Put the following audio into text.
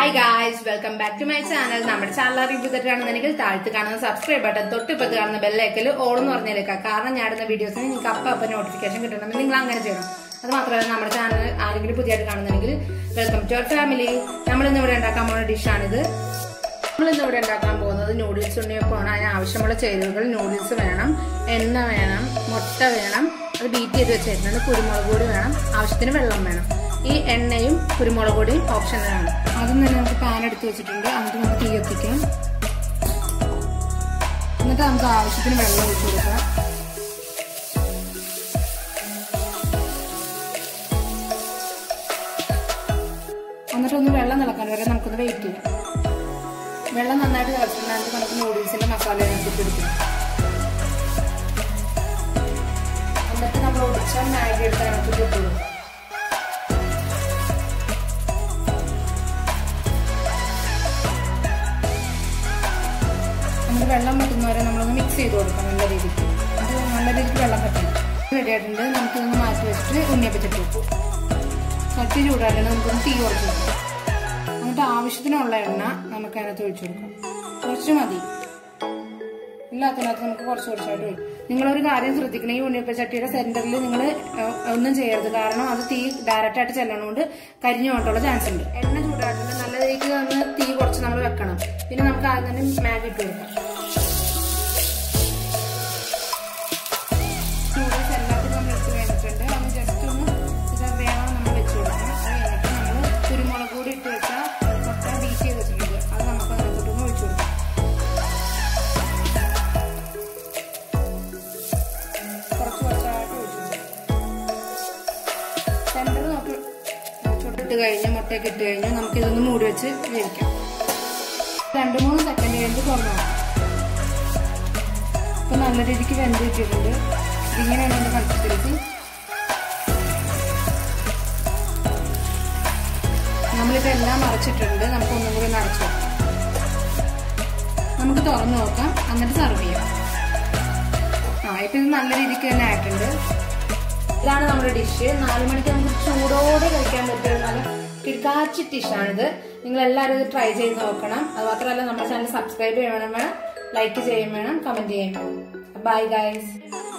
hi guys welcome back to my channel നമ്മുടെ channel review തെറ്റാണെന്നുണ്ടെങ്കിൽ താഴ്ത്ത് കാണുന്ന സബ്സ്ക്രൈബ് ബട്ടൺ തൊട്ടിപ്പത്ത് കാണുന്ന ബെല്ലൈക്കൽ ഓളെന്ന് പറഞ്ഞേക്കാം കാരണം ഞാൻ ഇടുന്ന വീഡിയോസിന് നിങ്ങൾക്ക് അപ്പം അപ്പം നോട്ടിഫിക്കേഷൻ കിട്ടണമെങ്കിൽ നിങ്ങൾ അങ്ങനെ ചെയ്യണം അത് മാത്രമല്ല നമ്മുടെ ചാനൽ ആരെങ്കിലും പുതിയതായിട്ട് കാണുന്നുണ്ടെങ്കിൽ വെൽക്കം ടു അവർ ഫാമിലി നമ്മൾ ഇന്ന് ഇവിടെ ഉണ്ടാക്കാൻ പോകുന്ന ഡിഷാണിത് നമ്മൾ ഇന്ന് ഇവിടെ ഉണ്ടാക്കാൻ പോകുന്നത് നൂഡിൽസ് ഉണ്ണിയപ്പമാണ് അതിന് ആവശ്യമുള്ള ചേരുവകൾ നൂഡിൽസ് വേണം എണ്ണ വേണം മുട്ട വേണം അത് ബീറ്റ് ചെയ്ത് വെച്ചിട്ടുണ്ട് കുരുമുളക് പൊടി വേണം ആവശ്യത്തിന് വെള്ളം വേണം ഈ എണ്ണയും കുരുമുളക് പൊടിയും ഓപ്ഷനിലാണ് ആദ്യം തന്നെ നമുക്ക് പാൻ എടുത്ത് വെച്ചിട്ടുണ്ട് എന്നിട്ട് നമുക്ക് തീ കത്തിക്കാം എന്നിട്ട് നമുക്ക് ആവശ്യത്തിന് വെള്ളം ഒഴിച്ചു കൊടുക്കാം എന്നിട്ട് ഒന്ന് വെള്ളം തിളക്കാൻ വരെ നമുക്കൊന്ന് വെയിറ്റ് ചെയ്യാം വെള്ളം നന്നായിട്ട് തിളച്ചിട്ടുണ്ടെങ്കിൽ നമുക്ക് നൂഡിൽസിന്റെ മസാല അതിനകത്ത് പിടിക്കും എന്നിട്ട് നമ്മൾ ഒടിച്ച മാഗി എടുത്ത് അതിനകത്ത് ഇട്ട് കൊടുക്കും നമുക്ക് വെള്ളം പറ്റുന്നവരെ നമ്മളൊന്ന് മിക്സ് ചെയ്ത് കൊടുക്കാം നല്ല രീതിക്ക് അത് നല്ല രീതിക്ക് വെള്ളം പറ്റണം റെഡി ആയിട്ടുണ്ട് നമുക്കിതൊന്ന് മാറ്റി വെച്ചിട്ട് ഉണ്ണിയപ്പച്ചിട്ട് വെക്കും ചട്ടി ചൂടായിട്ട് നമുക്കൊന്ന് തീ കുറച്ച് വെക്കാം എന്നിട്ട് ആവശ്യത്തിനുള്ള എണ്ണ നമുക്ക് അതിനകത്ത് ഒഴിച്ചു കൊടുക്കാം കുറച്ച് മതി ഇല്ലാത്തതിനകത്ത് നമുക്ക് കുറച്ച് കുറച്ചായിട്ട് ഒഴിക്കും നിങ്ങളൊരു കാര്യം ശ്രദ്ധിക്കണം ഈ ഉണ്ണിയപ്പച്ചട്ടിയുടെ സെന്ററിൽ നിങ്ങൾ ഒന്നും ചെയ്യരുത് കാരണം അത് തീ ഡയറക്റ്റ് ആയിട്ട് ചെല്ലണോണ്ട് കരിഞ്ഞു പോകാനുള്ള ചാൻസ് ഉണ്ട് എണ്ണ ചൂടായിട്ടുണ്ട് നല്ല രീതിക്ക് ഒന്ന് തീ കുറച്ച് നമ്മൾ വെക്കണം പിന്നെ നമുക്ക് ആദ്യം തന്നെ മാഗി ഇട്ട് കൊടുക്കാം നൂഡിൽസ് എല്ലാത്തിനും നമ്മൾ എടുത്ത് കഴിഞ്ഞിട്ടുണ്ട് ഒന്ന് ജസ്റ്റ് ഒന്ന് ഇത് വേണം നമ്മൾ വെച്ച് കൊടുക്കണം അത് കഴിഞ്ഞിട്ട് നമ്മൾ കുരുമുളക് കൂടി ഇട്ട് വെച്ചാൽ മുട്ട ബീറ്റ് ചെയ്ത് വെച്ചിട്ടുണ്ട് അത് നമുക്ക് അതിനകത്തോട്ടൊന്ന് ഒഴിച്ചു കൊടുക്കാം കുറച്ച് കുറച്ചായിട്ട് ഒഴിച്ചു സെൻറ്റർ നോക്കി ചുട്ടിട്ട് കഴിഞ്ഞ് മുട്ടയൊക്കെ ഇട്ട് കഴിഞ്ഞ് നമുക്ക് ഇതൊന്ന് മൂടി വെച്ച് വേവിക്കാം രണ്ട് മൂന്ന് സെക്കൻഡ് കഴിഞ്ഞ് തുറന്നു നോക്കാം ഇപ്പൊ നല്ല രീതിക്ക് വെന്ത് വെച്ചിട്ടുണ്ട് ഇങ്ങനെയാണ് എൻ്റെ കൺസിസ്റ്റൻസി നമ്മളിപ്പോ എല്ലാം മറച്ചിട്ടുണ്ട് നമുക്ക് ഒന്നും കൂടി നിറച്ചു വെക്കാം നമുക്ക് തുറന്നു നോക്കാം എന്നിട്ട് സെർവ് ചെയ്യാം ആ ഇപ്പൊ ഇത് നല്ല രീതിക്ക് തന്നെ ആയിട്ടുണ്ട് ഇതാണ് നമ്മുടെ ഡിഷ് നാല് മണിക്ക് നമുക്ക് ചൂടോടെ കഴിക്കാൻ പറ്റിയ നല്ല കിടക്കാച്ചി ഡിഷാണിത് നിങ്ങൾ എല്ലാവരും ഇത് ട്രൈ ചെയ്ത് നോക്കണം അത് മാത്രമല്ല നമ്മുടെ ചാനൽ സബ്സ്ക്രൈബ് ചെയ്യണം വേണം ലൈക്ക് ചെയ്യും വേണം കമന്റ് ചെയ്യും വേണം ബൈ ഗൈസ്